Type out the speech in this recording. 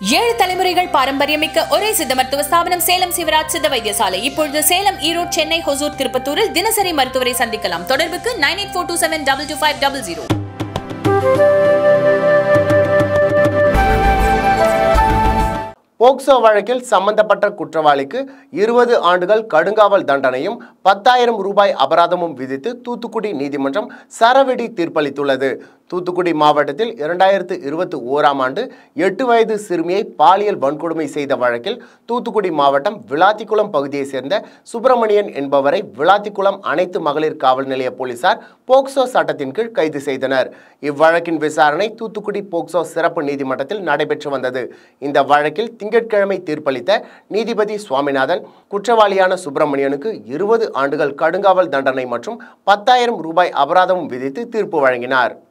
ஏழு தலைமுறைகள் பாரம்பரியமிக்க ஒரே சித்த மருத்துவ ஸ்தாபனம் சேலம் சிவராஜ் சித்த வைத்தியசாலை இப்பொழுது சேலம் ஈரோடு சென்னை ஹொசூர் திருப்பத்தூரில் தினசரி மருத்துவரை சந்திக்கலாம் தொடர்புக்கு nine eight four two seven double two five double zero POCSO வழக்கில் சம்பந்தப்பட்ட குற்றவாளிக்கு இருபது ஆண்டுகள் கடுங்காவல் தண்டனையும் பத்தாயிரம் ரூபாய் அபராதமும் விதித்து தூத்துக்குடி நீதிமன்றம் சரவெடி தீர்ப்பளித்துள்ளது தூத்துக்குடி மாவட்டத்தில் இரண்டாயிரத்து இருபத்தி ஓராம் ஆண்டு எட்டு வயது சிறுமியை பாலியல் வன்கொடுமை செய்த வழக்கில் தூத்துக்குடி மாவட்டம் விளாத்திக்குளம் பகுதியைச் சேர்ந்த சுப்பிரமணியன் என்பவரை விளாத்திக்குளம் அனைத்து மகளிர் காவல் நிலைய போலீசார் போக்சோ சட்டத்தின் கீழ் கைது செய்தனர் இவ்வழக்கின் விசாரணை தூத்துக்குடி போக்சோ சிறப்பு நீதிமன்றத்தில் நடைபெற்று வந்தது இந்த வழக்கில் திங்கட்கிழமை தீர்ப்பளித்த நீதிபதி சுவாமிநாதன் குற்றவாளியான சுப்பிரமணியனுக்கு இருபது ஆண்டுகள் கடுங்காவல் தண்டனை மற்றும் பத்தாயிரம் ரூபாய் அபராதமும் விதித்து தீர்ப்பு வழங்கினார்